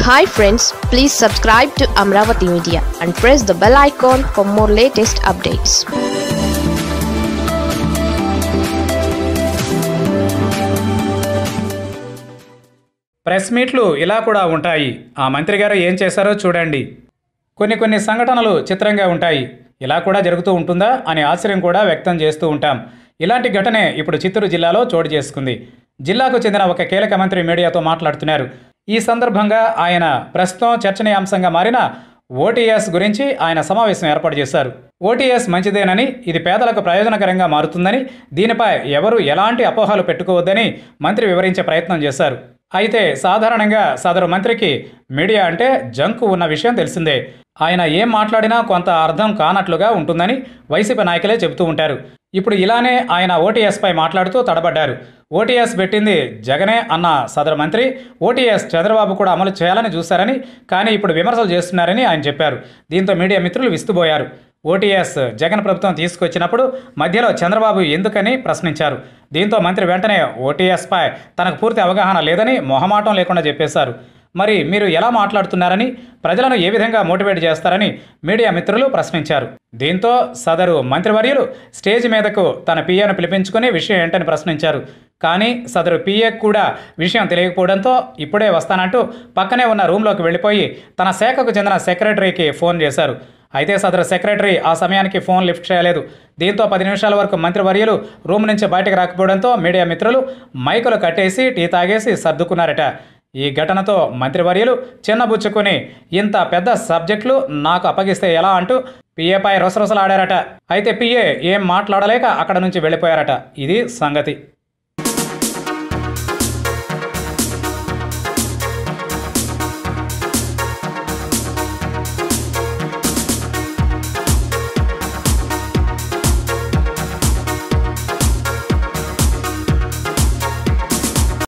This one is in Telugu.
hi friends please subscribe to Amaravati media and press the bell icon for more latest updates press మీట్లు ఇలా కూడా ఉంటాయి ఆ మంత్రి గారు ఏం చేశారో చూడండి కొన్ని కొన్ని సంఘటనలు చిత్రంగా ఉంటాయి ఇలా కూడా జరుగుతూ ఉంటుందా అని ఆశ్చర్యం కూడా వ్యక్తం చేస్తూ ఉంటాం ఇలాంటి ఘటనే ఇప్పుడు చిత్తూరు జిల్లాలో చోటు చేసుకుంది జిల్లాకు చెందిన ఒక కీలక మంత్రి మీడియాతో మాట్లాడుతున్నారు ఈ సందర్భంగా ఆయన ప్రస్తుతం చర్చనీయాంశంగా మారిన ఓటీఎస్ గురించి ఆయన సమావేశం ఏర్పాటు చేశారు ఓటీఎస్ మంచిదేనని ఇది పేదలకు ప్రయోజనకరంగా మారుతుందని దీనిపై ఎవరు ఎలాంటి అపోహలు పెట్టుకోవద్దని మంత్రి వివరించే ప్రయత్నం చేశారు అయితే సాధారణంగా సదరు మంత్రికి మీడియా అంటే జంకు ఉన్న విషయం తెలిసిందే ఆయన ఏం మాట్లాడినా కొంత అర్థం కానట్లుగా ఉంటుందని వైసీపీ నాయకులే చెబుతూ ఉంటారు ఇప్పుడు ఇలానే ఆయన ఓటీఎస్పై మాట్లాడుతూ తడబడ్డారు ఓటీఎస్ పెట్టింది జగనే అన్న సదరు మంత్రి ఓటీఎస్ చంద్రబాబు కూడా అమలు చేయాలని చూశారని కానీ ఇప్పుడు విమర్శలు చేస్తున్నారని ఆయన చెప్పారు దీంతో మీడియా మిత్రులు విస్తుపోయారు ఓటీఎస్ జగన్ ప్రభుత్వం తీసుకొచ్చినప్పుడు మధ్యలో చంద్రబాబు ఎందుకని ప్రశ్నించారు దీంతో మంత్రి వెంటనే ఓటీఎస్పై తనకు పూర్తి అవగాహన లేదని మొహమాటం లేకుండా చెప్పేశారు మరి మీరు ఎలా మాట్లాడుతున్నారని ప్రజలను ఏ విధంగా మోటివేట్ చేస్తారని మీడియా మిత్రులు ప్రశ్నించారు దీంతో సదరు మంత్రివర్యులు స్టేజ్ మీదకు తన పిఏను పిలిపించుకుని విషయం ఏంటని ప్రశ్నించారు కానీ సదరు పిఏ కూడా విషయం తెలియకపోవడంతో ఇప్పుడే వస్తానంటూ పక్కనే ఉన్న రూమ్లోకి వెళ్ళిపోయి తన శాఖకు చెందిన సెక్రటరీకి ఫోన్ చేశారు అయితే సదరు సెక్రటరీ ఆ సమయానికి ఫోన్ లిఫ్ట్ చేయలేదు దీంతో పది నిమిషాల వరకు మంత్రివర్యులు రూమ్ నుంచి బయటకు రాకపోవడంతో మీడియా మిత్రులు మైకులు కట్టేసి టీ తాగేసి సర్దుకున్నారట ఈ ఘటనతో మంత్రివర్యులు చిన్నబుచ్చుకుని ఇంత పెద్ద సబ్జెక్టులు నాకు అప్పగిస్తే ఎలా అంటూ పిఏపై రొసరొసలాడారట అయితే పిఏ ఏం మాట్లాడలేక అక్కడ నుంచి వెళ్ళిపోయారట ఇది సంగతి